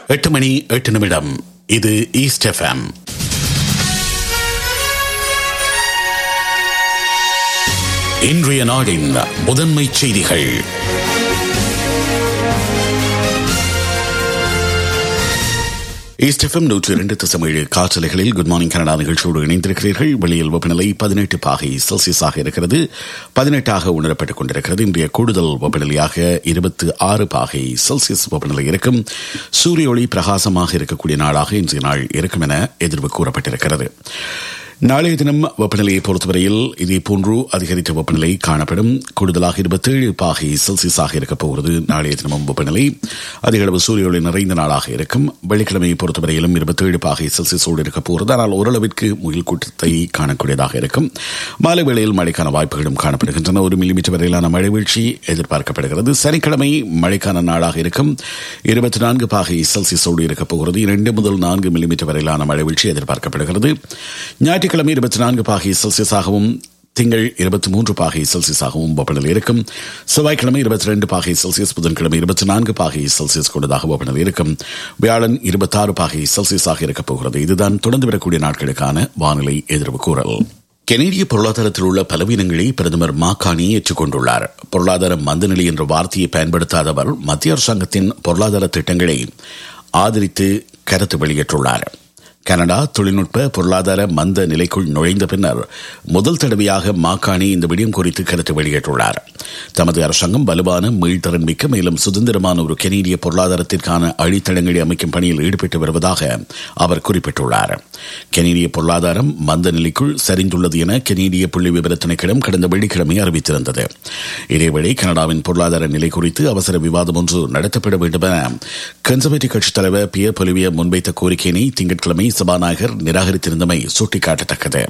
எட்டு மணி எட்டு நிமிடம் இது ஈஸ்ட் எஃப்எம் இன்றைய நாடின் முதன்மை செய்திகள் ஈஸ்ட் எஃப்எம் நூற்றி இரண்டு தசமேழு காற்றலைகளில் குட் மார்னிங் கனடா நிகழ்ச்சியோடு இணைந்திருக்கிறீர்கள் வெளியில் வெப்பநிலை பதினெட்டு பாகை செல்சியஸாக இருக்கிறது பதினெட்டாக உணரப்பட்டுக் கொண்டிருக்கிறது இன்றைய கூடுதல் வெப்பநிலையாக இருபத்தி ஆறு பாகை செல்சியஸ் வெப்பநிலை இருக்கும் சூரிய ஒளி பிரகாசமாக இருக்கக்கூடிய நாளாக இன்றைய நாள் இருக்கும் என எதிர்வு கூறப்பட்டிருக்கிறது நாளைய தினம் வெப்பநிலையை பொறுத்தவரையில் இதே போன்று அதிகரித்த வெப்பநிலை காணப்படும் கூடுதலாக இருபத்தேழு பாகை செல்சியஸாக இருக்கப் போகிறது நாளைய தினமும் வெப்பநிலை அதிக அளவு சூரிய ஒளி நிறைந்த நாளாக இருக்கும் வெள்ளிக்கிழமையை பொறுத்தவரையிலும் இருபத்தேழு பாகை செல்சியஸோடு இருக்கப் போகிறது ஆனால் ஓரளவிற்கு முயல் கூட்டத்தை காணக்கூடியதாக இருக்கும் மாலை வேளையில் மழைக்கான வாய்ப்புகளும் காணப்படுகின்றன ஒரு மில்லிமீட்டர் வரையிலான மழை வீழ்ச்சி எதிர்பார்க்கப்படுகிறது சனிக்கிழமை மழைக்கான நாளாக இருக்கும் இருபத்தி நான்கு பாகை செல்சியஸோடு இருக்கப் போகிறது இரண்டு முதல் நான்கு மில்லிமீட்டர் வரையிலான மழை வீழ்ச்சி எதிர்பார்க்கப்படுகிறது ஞாயிற்றுக்கிழமை இருபத்தி நான்கு பாகை செல்சியஸாகவும் திங்கள் இருபத்தி மூன்று பாகை செல்சியஸாகவும் வெப்பநிலை இருக்கும் செவ்வாய்க்கிழமை இருபத்தி ரெண்டு பாகை செல்சியஸ் புதன்கிழமை இருபத்தி நான்கு பாகை செல்சியஸ் கொண்டதாக வெப்பநிலை இருக்கும் வியாழன் இருபத்தாறு பாகை செல்சியஸாக இருக்கப் போகிறது இதுதான் தொடர்ந்து வரக்கூடிய நாட்களுக்கான வானிலை எதிர்வு கூறல் கெனடிய பொருளாதாரத்தில் உள்ள பலவீனங்களை பிரதமர் மாகாணி ஏற்றுக்கொண்டுள்ளார் பொருளாதார மந்தநிலை என்ற வார்த்தையை பயன்படுத்தாதவர் மத்திய அரசாங்கத்தின் பொருளாதார திட்டங்களை ஆதரித்து கருத்து வெளியிட்டுள்ளார் கனடா தொழில்நுட்ப பொருளாதார மந்த நிலைக்குள் நுழைந்த பின்னர் முதல் தடவையாக மாக்காணி இந்த விடயம் குறித்து கருத்து வெளியிட்டுள்ளார் தமது அரசாங்கம் வலுவான மீள்திறன் மிக்க மேலும் சுதந்திரமான ஒரு கெனடிய பொருளாதாரத்திற்கான அடித்தளங்களை அமைக்கும் பணியில் ஈடுபட்டு வருவதாக அவர் குறிப்பிட்டுள்ளார் கெனடிய பொருளாதாரம் மந்த நிலைக்குள் சரிந்துள்ளது என கெனடிய புள்ளி விவர திணைக்களம் கடந்த வெள்ளிக்கிழமை அறிவித்திருந்தது இதேவேளை கனடாவின் பொருளாதார நிலை குறித்து அவசர விவாதம் ஒன்று நடத்தப்பட வேண்டும் என கன்சர்வேட்டிவ் கட்சித் தலைவர் பியர் பொலிவிய முன்வைத்த கோரிக்கையினை திங்கட்கிழமை சபாநாயகர் நிராகரித்திருந்தமை சுட்டிக்காட்டத்தக்கது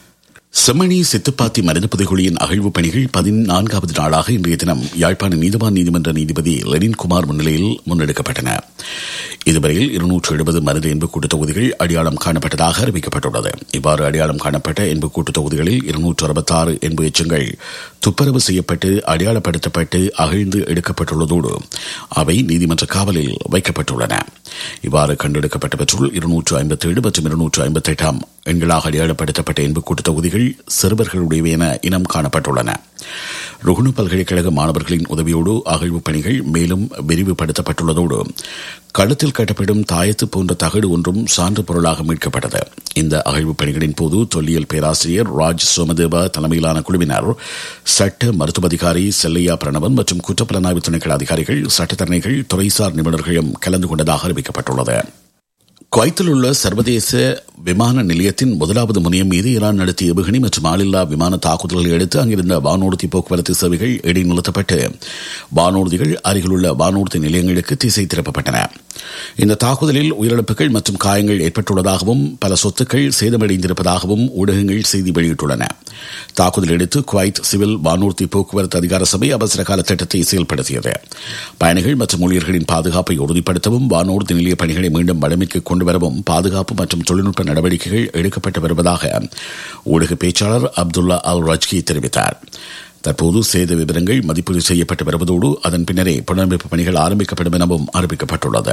செம்மணி சித்துப்பாத்தி மருந்து புதைகுழியின் அகழ்வு பணிகள் பதினான்காவது நாளாக இன்றைய தினம் யாழ்ப்பாண நீதிவான் நீதிமன்ற நீதிபதி லெனின்குமார் முன்னிலையில் முன்னெடுக்கப்பட்டன இதுவரையில் இருநூற்று எழுபது மருந்து என்பக்கூட்டு தொகுதிகள் அடையாளம் காணப்பட்டதாக அறிவிக்கப்பட்டுள்ளது இவ்வாறு அடையாளம் காணப்பட்ட என்பக்கூட்டு தொகுதிகளில் இருநூற்று அறுபத்தாறு என்பு எச்சங்கள் துப்பரவு செய்யப்பட்டு அடையாளப்படுத்தப்பட்டு அகழ்ந்து எடுக்கப்பட்டுள்ளதோடு அவை நீதிமன்ற காவலில் வைக்கப்பட்டுள்ளன இவ்வாறு கண்டெடுக்கப்பட்டவற்றுள் இருநூற்று ஐம்பத்தி ஏழு மற்றும் இருநூற்று ஐம்பத்தி எட்டாம் எண்களாக அடையாளப்படுத்தப்பட்ட என்பக்கூட்டு தொகுதிகள் சிறுவர்களுடையவை என இனம் காணப்பட்டுள்ளன ருகுணு பல்கலைக்கழக மாணவர்களின் உதவியோடு அகழ்வு பணிகள் மேலும் விரிவுபடுத்தப்பட்டுள்ளதோடு கழுத்தில் கட்டப்படும் தாயத்து போன்ற தகடு ஒன்றும் சான்று பொருளாக மீட்கப்பட்டது இந்த அகழ்வு பணிகளின் போது தொல்லியல் பேராசிரியர் ராஜ் சோமதேவா தலைமையிலான குழுவினர் சட்ட மருத்துவ அதிகாரி செல்லையா பிரணவன் மற்றும் குற்றப்புலனாய்வு திணைக்கள அதிகாரிகள் சட்டத்தரணிகள் துறைசார் நிபுணர்களும் கலந்து கொண்டதாக அறிவிக்கப்பட்டுள்ளது குவைத்தில் உள்ள சர்வதேச விமான நிலையத்தின் முதலாவது முனையம் மீது ஈரான் நடத்திய ஏவுகணை மற்றும் ஆளில்லா விமான தாக்குதல்களை அடுத்து அங்கிருந்த வானூர்தி போக்குவரத்து சேவைகள் இடைநிறுத்தப்பட்டு வானூர்திகள் அருகிலுள்ள வானூர்தி நிலையங்களுக்கு திசை திருப்பப்பட்டன இந்த தாக்குதலில் உயிரிழப்புகள் மற்றும் காயங்கள் ஏற்பட்டுள்ளதாகவும் பல சொத்துக்கள் சேதமடைந்திருப்பதாகவும் ஊடகங்கள் செய்தி வெளியிட்டுள்ளன தாக்குதல் அடுத்து குவைத் சிவில் வானூர்தி போக்குவரத்து அதிகார சபை அவசர கால திட்டத்தை செயல்படுத்தியது பயணிகள் மற்றும் ஊழியர்களின் பாதுகாப்பை உறுதிப்படுத்தவும் வானூர்தி நிலைய பணிகளை மீண்டும் வளமைக்கு கொண்டு வரவும் பாதுகாப்பு மற்றும் தொழில்நுட்ப நடவடிக்கைகள் எடுக்கப்பட்டு வருவதாக ஊடக பேச்சாளர் அப்துல்லா அல் ரஜ்கி தெரிவித்தார் தற்போது சேத விவரங்கள் மதிப்பீடு செய்யப்பட்டு வருவதோடு அதன் பின்னரே புனரமைப்பு பணிகள் ஆரம்பிக்கப்படும் எனவும் அறிவிக்கப்பட்டுள்ளது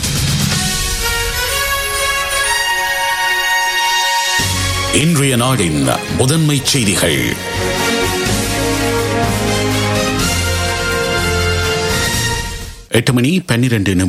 இன்றைய நாடின் முதன்மை செய்திகள் எட்டு மணி பன்னிரண்டு